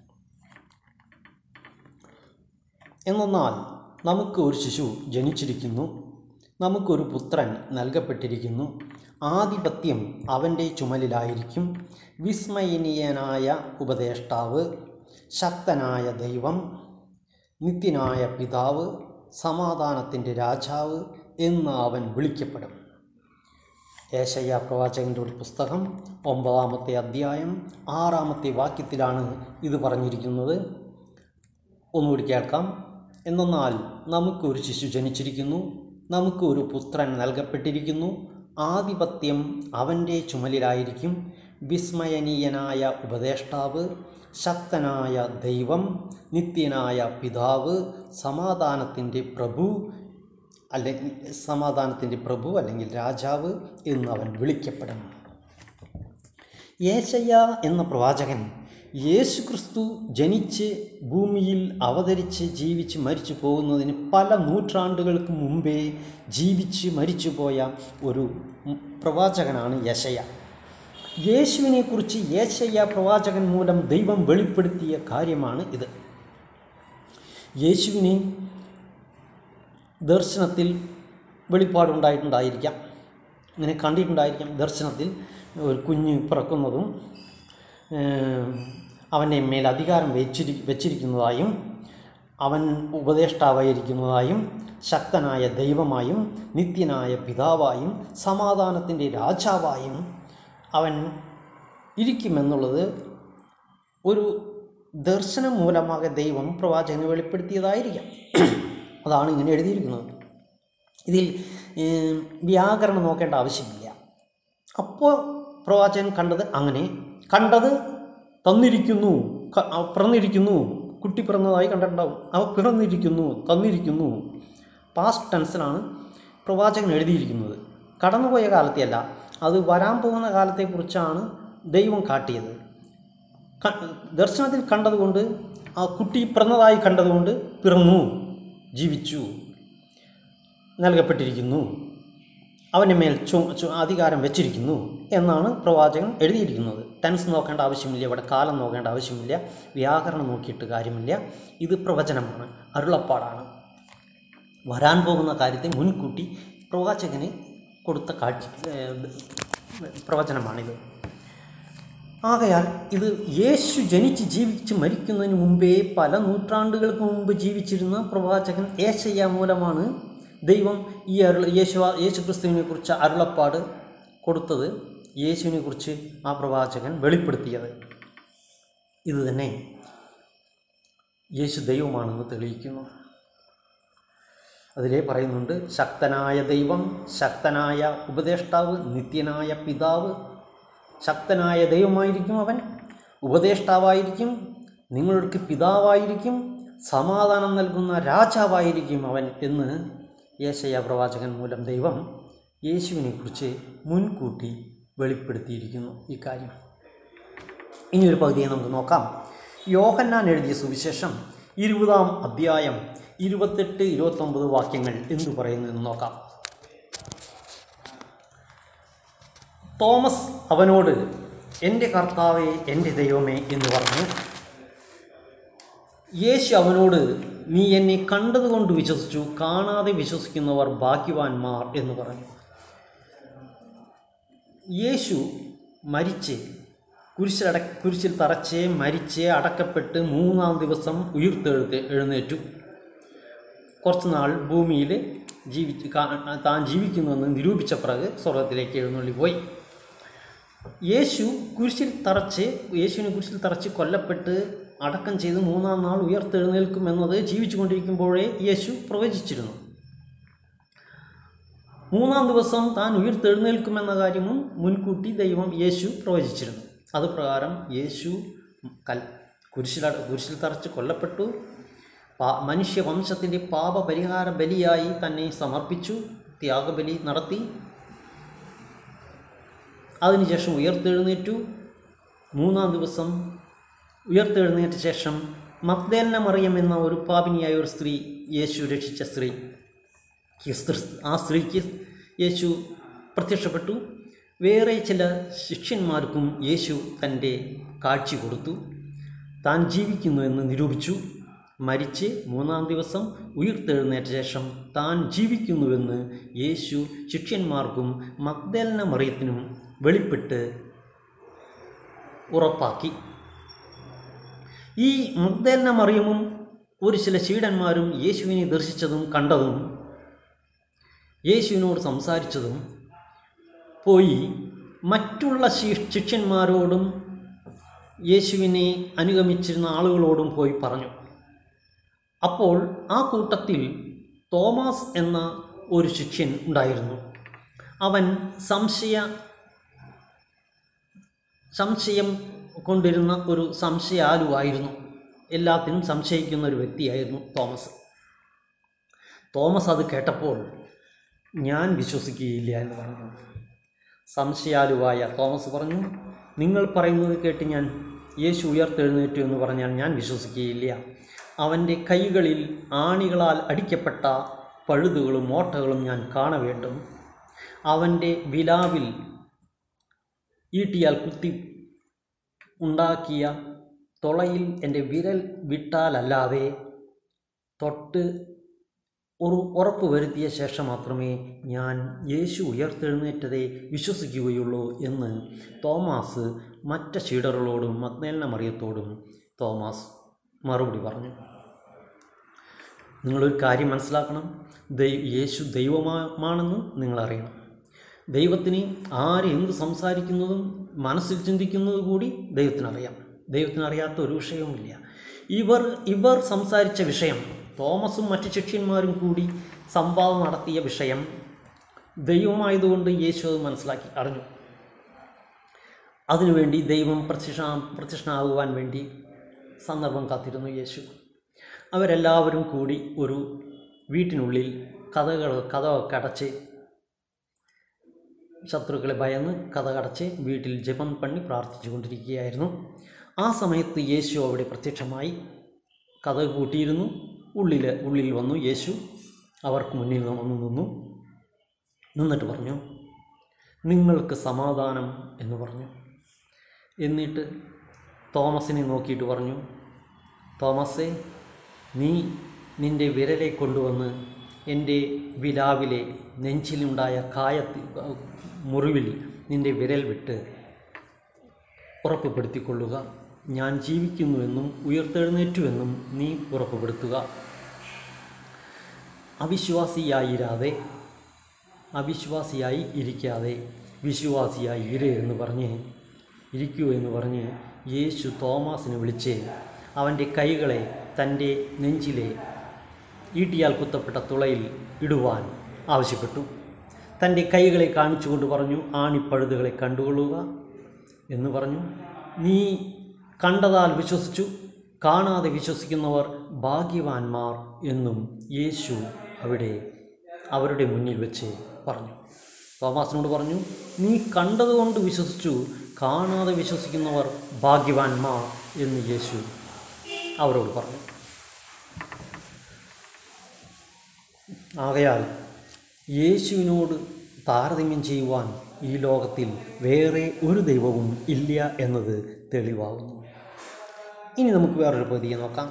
എന്നാൽ നമുക്ക് ഒരു ശിശു ജനിച്ചിരിക്കുന്നു നമുക്കൊരു പുത്രൻ നൽകപ്പെട്ടിരിക്കുന്നു ആധിപത്യം അവൻ്റെ ചുമലിലായിരിക്കും വിസ്മയനീയനായ ഉപദേഷ്ടാവ് ശക്തനായ ദൈവം നിത്യനായ പിതാവ് സമാധാനത്തിൻ്റെ രാജാവ് എന്ന് അവൻ വിളിക്കപ്പെടും ഏശയ്യ പ്രവാചകൻ്റെ ഒരു പുസ്തകം ഒമ്പതാമത്തെ അധ്യായം ആറാമത്തെ വാക്യത്തിലാണ് ഇത് പറഞ്ഞിരിക്കുന്നത് ഒന്നുകൂടി കേൾക്കാം എന്നാൽ നമുക്കൊരു ശിശു ജനിച്ചിരിക്കുന്നു നമുക്ക് ഒരു പുത്രൻ നൽകപ്പെട്ടിരിക്കുന്നു ആധിപത്യം അവൻ്റെ ചുമലിലായിരിക്കും വിസ്മയനീയനായ ഉപദേഷ്ടാവ് ശക്തനായ ദൈവം നിത്യനായ പിതാവ് സമാധാനത്തിൻ്റെ പ്രഭു അല്ലെങ്കിൽ സമാധാനത്തിൻ്റെ പ്രഭു അല്ലെങ്കിൽ രാജാവ് എന്ന് അവൻ വിളിക്കപ്പെടും യേശയ്യ എന്ന പ്രവാചകൻ യേശു ക്രിസ്തു ജനിച്ച് ഭൂമിയിൽ അവതരിച്ച് ജീവിച്ച് മരിച്ചു പോകുന്നതിന് പല നൂറ്റാണ്ടുകൾക്ക് മുമ്പേ ജീവിച്ച് മരിച്ചുപോയ ഒരു പ്രവാചകനാണ് യശയ യേശുവിനെക്കുറിച്ച് യേശയ്യ പ്രവാചകൻ മൂലം ദൈവം വെളിപ്പെടുത്തിയ കാര്യമാണ് ഇത് യേശുവിനെ ദർശനത്തിൽ വെളിപ്പാടുണ്ടായിട്ടുണ്ടായിരിക്കാം ഇങ്ങനെ കണ്ടിട്ടുണ്ടായിരിക്കാം ദർശനത്തിൽ ഒരു കുഞ്ഞ് പിറക്കുന്നതും അവൻ്റെ മേൽ അധികാരം വെച്ചിരി വെച്ചിരിക്കുന്നതായും അവൻ ഉപദേഷ്ടാവായിരിക്കുന്നതായും ശക്തനായ ദൈവമായും നിത്യനായ പിതാവായും സമാധാനത്തിൻ്റെ രാജാവായും അവൻ ഇരിക്കുമെന്നുള്ളത് ഒരു ദർശനം മൂലமாக ദൈവം പ്രവാചകനെ വെളിപ്പെടുത്തിയതായിരിക്കാം അതാണ് ഇങ്ങനെ എഴുതിയിരിക്കുന്നത് ഇതിൽ വ്യാകരണം നോക്കേണ്ട ആവശ്യമില്ല അപ്പോൾ പ്രവാചകൻ കണ്ടത് അങ്ങനെ കണ്ടത് തന്നിരിക്കുന്നു പിറന്നിരിക്കുന്നു കുട്ടി പിറന്നതായി കണ്ടിട്ടുണ്ടാവും അവ പിറന്നിരിക്കുന്നു തന്നിരിക്കുന്നു പാസ്റ്റ് ടെൻസിലാണ് പ്രവാചകൻ എഴുതിയിരിക്കുന്നത് കടന്നുപോയ കാലത്തെയല്ല അത് വരാൻ പോകുന്ന കാലത്തെക്കുറിച്ചാണ് ദൈവം കാട്ടിയത് ദർശനത്തിൽ കണ്ടതുകൊണ്ട് ആ കുട്ടി പിറന്നതായി കണ്ടതുകൊണ്ട് പിറന്നു ജീവിച്ചു നൽകപ്പെട്ടിരിക്കുന്നു അവൻ്റെ മേൽ ചു ചു അധികാരം വെച്ചിരിക്കുന്നു എന്നാണ് പ്രവാചകൻ എഴുതിയിരിക്കുന്നത് ടെൻസ് നോക്കേണ്ട ആവശ്യമില്ല ഇവിടെ കാലം നോക്കേണ്ട ആവശ്യമില്ല വ്യാകരണം നോക്കിയിട്ട് കാര്യമില്ല ഇത് പ്രവചനമാണ് അരുളപ്പാടാണ് വരാൻ പോകുന്ന കാര്യത്തെ മുൻകൂട്ടി പ്രവാചകന് കൊടുത്ത കാഴ്ച പ്രവചനമാണിത് ആകയാൽ ഇത് യേശു ജനിച്ച് ജീവിച്ച് മരിക്കുന്നതിന് മുമ്പേ പല നൂറ്റാണ്ടുകൾക്ക് മുമ്പ് ജീവിച്ചിരുന്ന പ്രവാചകൻ ഏശയ്യ മൂലമാണ് ദൈവം ഈ അരുള യേശു യേശു ക്രിസ്തുവിനെ കുറിച്ച് അരുളപ്പാട് കൊടുത്തത് യേശുവിനെ കുറിച്ച് ആ പ്രവാചകൻ വെളിപ്പെടുത്തിയത് ഇത് തന്നെ യേശു ദൈവമാണെന്ന് തെളിയിക്കുന്നു അതിലേ പറയുന്നുണ്ട് ശക്തനായ ദൈവം ശക്തനായ ഉപദേഷ്ടാവ് നിത്യനായ പിതാവ് ശക്തനായ ദൈവമായിരിക്കും അവൻ ഉപദേഷ്ടാവായിരിക്കും നിങ്ങൾക്ക് പിതാവായിരിക്കും സമാധാനം നൽകുന്ന രാജാവായിരിക്കും അവൻ എന്ന് യേശയ പ്രവാചകൻ മൂലം ദൈവം യേശുവിനെക്കുറിച്ച് മുൻകൂട്ടി വെളിപ്പെടുത്തിയിരിക്കുന്നു ഈ കാര്യം ഇനിയൊരു പകുതിയെ നമുക്ക് നോക്കാം യോഹന്നാൻ എഴുതിയ സുവിശേഷം ഇരുപതാം അധ്യായം ഇരുപത്തെട്ട് ഇരുപത്തൊമ്പത് വാക്യങ്ങൾ എന്തു പറയുന്നു എന്ന് നോക്കാം തോമസ് അവനോട് എൻ്റെ കർത്താവെ എൻ്റെ ദൈവമേ എന്ന് പറഞ്ഞു യേശു അവനോട് നീ എന്നെ കണ്ടതുകൊണ്ട് വിശ്വസിച്ചു കാണാതെ വിശ്വസിക്കുന്നവർ ഭാഗ്യവാന്മാർ എന്ന് പറഞ്ഞു യേശു മരിച്ച് കുരിശിലട കുരിശിൽ തറച്ച് മരിച്ച് അടക്കപ്പെട്ട് മൂന്നാം ദിവസം ഉയർത്തെഴുത്ത് എഴുന്നേറ്റു കുറച്ച് നാൾ ഭൂമിയിൽ ജീവിച്ച് താൻ ജീവിക്കുന്നുവെന്ന് നിരൂപിച്ച പിറക് സ്വർഗത്തിലേക്ക് എഴുന്നള്ളി പോയി യേശു കുരിശിൽ തറച്ച് യേശുവിനെ കുരിശിൽ തറച്ച് കൊല്ലപ്പെട്ട് അടക്കം ചെയ്ത് മൂന്നാം നാൾ ഉയർത്തെഴുന്നേൽക്കുമെന്നത് ജീവിച്ചുകൊണ്ടിരിക്കുമ്പോഴേ യേശു പ്രവചിച്ചിരുന്നു മൂന്നാം ദിവസം താൻ ഉയർത്തെഴുന്നേൽക്കുമെന്ന കാര്യവും മുൻകൂട്ടി ദൈവം യേശു പ്രവചിച്ചിരുന്നു അത് പ്രകാരം യേശു കൽ കുരിശിൽ കുരിശിൽ തറച്ച് കൊല്ലപ്പെട്ടു പാ മനുഷ്യവംശത്തിൻ്റെ പാപപരിഹാര ബലിയായി തന്നെ സമർപ്പിച്ചു ത്യാഗബലി നടത്തി അതിനുശേഷം ഉയർത്തെഴുന്നേറ്റു മൂന്നാം ദിവസം ഉയർത്തെഴുന്നേറ്റ ശേഷം മഗ്ദേലന മറിയം എന്ന ഒരു പാപിനിയായ ഒരു സ്ത്രീ യേശു രക്ഷിച്ച സ്ത്രീ ആ സ്ത്രീക്ക് യേശു പ്രത്യക്ഷപ്പെട്ടു വേറെ ചില ശിഷ്യന്മാർക്കും യേശു തൻ്റെ കാഴ്ച കൊടുത്തു താൻ ജീവിക്കുന്നു എന്ന് നിരൂപിച്ചു മരിച്ച് മൂന്നാം ദിവസം ഉയർത്തെഴുന്നേറ്റ ശേഷം താൻ ജീവിക്കുന്നുവെന്ന് യേശു ശിഷ്യന്മാർക്കും മഗ്ദലന മറിയത്തിനും വെളിപ്പെട്ട് ഉറപ്പാക്കി ഈ മഗ്ദലന മറിയമും ഒരു ചില ശീടന്മാരും യേശുവിനെ ദർശിച്ചതും കണ്ടതും യേശുവിനോട് സംസാരിച്ചതും പോയി മറ്റുള്ള ശി- ശിഷ്യന്മാരോടും യേശുവിനെ അനുഗമിച്ചിരുന്ന ആളുകളോടും പോയി പറഞ്ഞു അപ്പോൾ ആ കൂട്ടത്തിൽ തോമസ് എന്ന ഒരു ശിഷ്യൻ ഉണ്ടായിരുന്നു അവൻ സംശയ സംശയം കൊണ്ടിരുന്ന ഒരു സംശയാലുവായിരുന്നു എല്ലാത്തിനും സംശയിക്കുന്ന ഒരു വ്യക്തിയായിരുന്നു തോമസ് തോമസ് അത് കേട്ടപ്പോൾ ഞാൻ വിശ്വസിക്കുകയില്ല എന്ന് പറഞ്ഞു സംശയാലുവായ തോമസ് പറഞ്ഞു നിങ്ങൾ പറയുന്നത് കേട്ട് ഞാൻ യേശു ഉയർത്തെഴുന്നേറ്റു എന്ന് പറഞ്ഞാൽ ഞാൻ വിശ്വസിക്കുകയില്ല അവൻ്റെ കൈകളിൽ ആണികളാൽ അടിക്കപ്പെട്ട പഴുതുകളും ഓട്ടകളും ഞാൻ കാണവേണ്ടും അവൻ്റെ വിലാവിൽ ഈട്ടിയാൽ കുത്തി ഉണ്ടാക്കിയ തുളയിൽ എൻ്റെ വിരൽ വിട്ടാലല്ലാതെ തൊട്ട് ഒരു ഉറപ്പ് വരുത്തിയ ശേഷം മാത്രമേ ഞാൻ യേശു ഉയർത്തെഴുന്നേറ്റതെ വിശ്വസിക്കുകയുള്ളൂ എന്ന് തോമാസ് മറ്റ് ശീഡറുകളോടും മഗ്നേലിന മറിയത്തോടും തോമാസ് മറുപടി പറഞ്ഞു നിങ്ങളൊരു കാര്യം മനസ്സിലാക്കണം ദൈ യേശു ദൈവമാണെന്ന് നിങ്ങൾ അറിയണം ദൈവത്തിന് ആര് എന്ത് സംസാരിക്കുന്നതും മനസ്സിൽ ചിന്തിക്കുന്നത് കൂടി ദൈവത്തിനറിയാം ദൈവത്തിനറിയാത്ത ഒരു വിഷയവുമില്ല ഇവർ ഇവർ സംസാരിച്ച വിഷയം തോമസും മറ്റ് ശിഷ്യന്മാരും കൂടി സംവാദം നടത്തിയ വിഷയം ദൈവമായതുകൊണ്ട് യേശു അത് മനസ്സിലാക്കി അറിഞ്ഞു അതിനുവേണ്ടി ദൈവം പ്രത്യക്ഷ പ്രത്യക്ഷനാകുവാൻ വേണ്ടി സന്ദർഭം കാത്തിരുന്നു യേശു അവരെല്ലാവരും കൂടി ഒരു വീട്ടിനുള്ളിൽ കഥകൾ കഥകളൊക്കെ അടച്ച് ശത്രുക്കളെ ഭയന്ന് കഥ കടച്ച് വീട്ടിൽ ജപം പണി പ്രാർത്ഥിച്ചു കൊണ്ടിരിക്കുകയായിരുന്നു ആ സമയത്ത് യേശു അവിടെ പ്രത്യക്ഷമായി കഥ കൂട്ടിയിരുന്നു ഉള്ളിൽ ഉള്ളിൽ വന്നു യേശു അവർക്ക് മുന്നിൽ വന്നു നിന്നു നിന്നിട്ട് പറഞ്ഞു നിങ്ങൾക്ക് സമാധാനം എന്ന് പറഞ്ഞു എന്നിട്ട് തോമസിനെ നോക്കിയിട്ട് പറഞ്ഞു തോമസേ നീ നിൻ്റെ വിരലെ കൊണ്ടുവന്ന് എൻ്റെ വിലാവിലെ നെഞ്ചിലുണ്ടായ കായത്തി മുറിവിൽ നിൻ്റെ വിരൽ വിട്ട് ഉറപ്പുപെടുത്തിക്കൊള്ളുക ഞാൻ ജീവിക്കുന്നുവെന്നും ഉയർത്തെഴുന്നേറ്റുവെന്നും നീ ഉറപ്പുപെടുത്തുക അവിശ്വാസിയായിരാതെ അവിശ്വാസിയായി ഇരിക്കാതെ വിശ്വാസിയായി ഇര് എന്ന് പറഞ്ഞ് ഇരിക്കൂ എന്ന് പറഞ്ഞ് യേശു തോമാസിനെ വിളിച്ച് അവൻ്റെ കൈകളെ തൻ്റെ നെഞ്ചിലെ ഈട്ടിയാൽ കുത്തപ്പെട്ട തുളയിൽ ഇടുവാൻ ആവശ്യപ്പെട്ടു തൻ്റെ കൈകളെ കാണിച്ചുകൊണ്ട് പറഞ്ഞു ആണിപ്പഴുതുകളെ കണ്ടുകൊള്ളുക എന്ന് പറഞ്ഞു നീ കണ്ടതാൽ വിശ്വസിച്ചു കാണാതെ വിശ്വസിക്കുന്നവർ ഭാഗ്യവാന്മാർ എന്നും യേശു അവിടെ അവരുടെ മുന്നിൽ വെച്ച് പറഞ്ഞു തോമാസിനോട് പറഞ്ഞു നീ കണ്ടതുകൊണ്ട് വിശ്വസിച്ചു കാണാതെ വിശ്വസിക്കുന്നവർ ഭാഗ്യവാന്മാർ എന്ന് യേശു അവരോട് പറഞ്ഞു ആകയാൽ യേശുവിനോട് താരതമ്യം ചെയ്യുവാൻ ഈ ലോകത്തിൽ വേറെ ഒരു ദൈവവും ഇല്ല എന്നത് തെളിവാകുന്നു ഇനി നമുക്ക് വേറൊരു പതിയെ നോക്കാം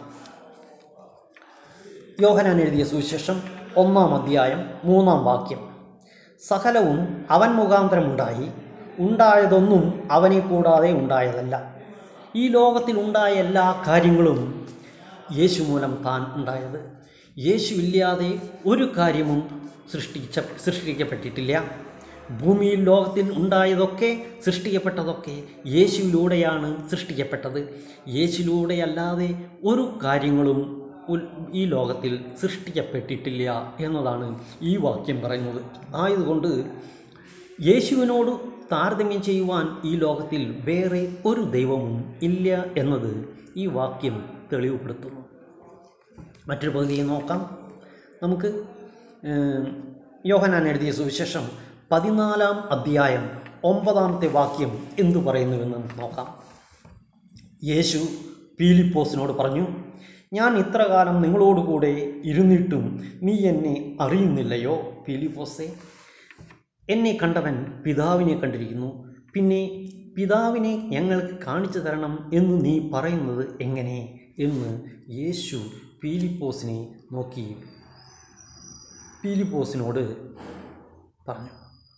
യോഹനാൻ എഴുതിയ സുവിശേഷം ഒന്നാം അധ്യായം മൂന്നാം വാക്യം സകലവും അവൻ മുഖാന്തരമുണ്ടായി ഉണ്ടായതൊന്നും അവനെ കൂടാതെ ഉണ്ടായതല്ല ഈ ലോകത്തിൽ ഉണ്ടായ എല്ലാ കാര്യങ്ങളും യേശു മൂലം താൻ ഉണ്ടായത് യേശു ഇല്ലാതെ ഒരു കാര്യവും സൃഷ്ടിച്ച സൃഷ്ടിക്കപ്പെട്ടിട്ടില്ല ഭൂമിയിൽ ലോകത്തിൽ ഉണ്ടായതൊക്കെ സൃഷ്ടിക്കപ്പെട്ടതൊക്കെ യേശുവിലൂടെയാണ് സൃഷ്ടിക്കപ്പെട്ടത് യേശുവിലൂടെയല്ലാതെ ഒരു കാര്യങ്ങളും ഉൽ- ഈ ലോകത്തിൽ സൃഷ്ടിക്കപ്പെട്ടിട്ടില്ല എന്നതാണ് ഈ വാക്യം പറയുന്നത് ആയതുകൊണ്ട് യേശുവിനോട് താരതമ്യം ചെയ്യുവാൻ ഈ ലോകത്തിൽ വേറെ ഒരു ദൈവവും ഇല്ല എന്നത് ഈ വാക്യം തെളിവുപെടുത്തുന്നു മറ്റൊരു പകുതിയെ നോക്കാം നമുക്ക് ഏം, യോഹനാൻ എഴുതിയ സുവിശേഷം പതിനാലാം അധ്യായം ഒമ്പതാമത്തെ വാക്യം എന്തു പറയുന്നുവെന്ന് നമുക്ക് നോക്കാം യേശു പീലിപ്പോസിനോട് പറഞ്ഞു ഞാൻ ഇത്ര കാലം നിങ്ങളോടുകൂടെ ഇരുന്നിട്ടും നീ എന്നെ അറിയുന്നില്ലയോ പീലിപ്പോസെ എന്നെ കണ്ടവൻ പിതാവിനെ കണ്ടിരിക്കുന്നു പിന്നെ പിതാവിനെ ഞങ്ങൾക്ക് കാണിച്ചു തരണം എന്ന് നീ പറയുന്നത് എങ്ങനെ എന്ന് യേശു പീലിപ്പോസിനെ നോക്കി പീലിപ്പോസിനോട് പറഞ്ഞു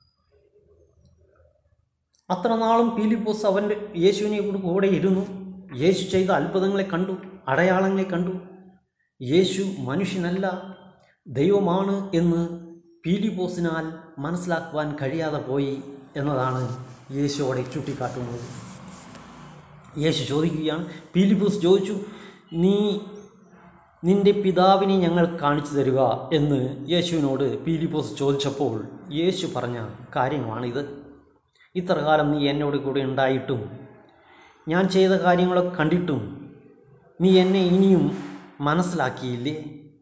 അത്ര നാളും പീലിപ്പോസ് അവൻ്റെ യേശുവിനെ കൂടെ കൂടെ ഇരുന്നു യേശു ചെയ്ത അത്ഭുതങ്ങളെ കണ്ടു അടയാളങ്ങളെ കണ്ടു യേശു മനുഷ്യനല്ല ദൈവമാണ് എന്ന് പീലിപ്പോസിനാൽ മനസ്സിലാക്കുവാൻ കഴിയാതെ പോയി എന്നതാണ് യേശു അവിടെ ചൂണ്ടിക്കാട്ടുന്നത് യേശു ചോദിക്കുകയാണ് പീലിപ്പോസ് ചോദിച്ചു നീ നിന്റെ പിതാവിനെ ഞങ്ങൾ കാണിച്ചു തരിക എന്ന് യേശുവിനോട് പീലിപ്പോസ് ചോദിച്ചപ്പോൾ യേശു പറഞ്ഞ കാര്യമാണിത് ഇത്ര കാലം നീ എന്നോട് കൂടെ ഉണ്ടായിട്ടും ഞാൻ ചെയ്ത കാര്യങ്ങളൊക്കെ കണ്ടിട്ടും നീ എന്നെ ഇനിയും മനസ്സിലാക്കിയില്ലേ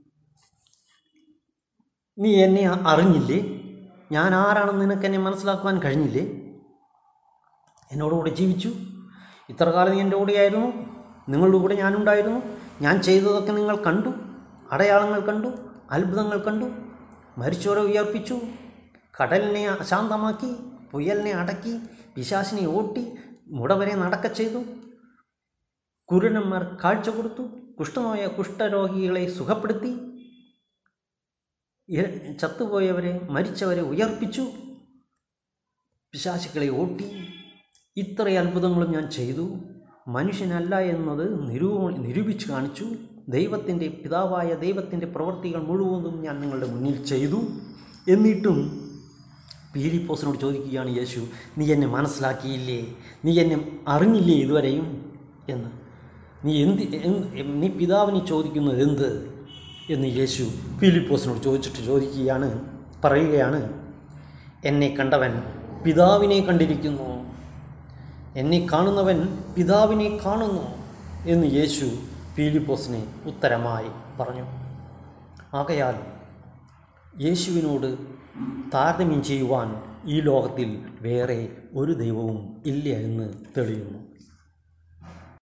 നീ എന്നെ അറിഞ്ഞില്ലേ ഞാൻ ആരാണെന്ന് നിനക്ക് എന്നെ മനസ്സിലാക്കുവാൻ കഴിഞ്ഞില്ലേ എന്നോടുകൂടെ ജീവിച്ചു ഇത്ര കാലം നീ എൻ്റെ കൂടെയായിരുന്നു നിങ്ങളുടെ കൂടെ ഞാനുണ്ടായിരുന്നു ഞാൻ ചെയ്തതൊക്കെ നിങ്ങൾ കണ്ടു അടയാളങ്ങൾ കണ്ടു അത്ഭുതങ്ങൾ കണ്ടു മരിച്ചവരെ ഉയർപ്പിച്ചു കടലിനെ അശാന്തമാക്കി പുയലിനെ അടക്കി പിശാസിനെ ഓട്ടി മുടവരെ നടക്ക ചെയ്തു കുരുടന്മാർ കാഴ്ച കൊടുത്തു കുഷ്ഠമായ കുഷ്ഠരോഗികളെ സുഖപ്പെടുത്തി ഇര- ചത്തുപോയവരെ മരിച്ചവരെ ഉയർപ്പിച്ചു പിശാചുക്കളെ ഓട്ടി ഇത്ര അത്ഭുതങ്ങളും ഞാൻ ചെയ്തു മനുഷ്യനല്ല എന്നത് നിരൂപ നിരൂപിച്ച് കാണിച്ചു ദൈവത്തിൻ്റെ പിതാവായ ദൈവത്തിൻ്റെ പ്രവൃത്തികൾ മുഴുവനും ഞാൻ നിങ്ങളുടെ മുന്നിൽ ചെയ്തു എന്നിട്ടും പീലിപ്പോസിനോട് ചോദിക്കുകയാണ് യേശു നീ എന്നെ മനസ്സിലാക്കിയില്ലേ നീ എന്നെ അറിഞ്ഞില്ലേ ഇതുവരെയും എന്ന് നീ എന്ത് എന്ത് നീ പിതാവിനെ ചോദിക്കുന്നത് എന്ത് എന്ന് യേശു പീലിപ്പോസിനോട് ചോദിച്ചിട്ട് ചോദിക്കുകയാണ് പറയുകയാണ് എന്നെ കണ്ടവൻ പിതാവിനെ കണ്ടിരിക്കുന്നു എന്നെ കാണുന്നവൻ പിതാവിനെ കാണുന്നു എന്ന് യേശു പീലിപ്പോസിനെ ഉത്തരമായി പറഞ്ഞു ആകയാൽ യേശുവിനോട് താരതമ്യം ചെയ്യുവാൻ ഈ ലോകത്തിൽ വേറെ ഒരു ദൈവവും ഇല്ല എന്ന് തെളിയുന്നു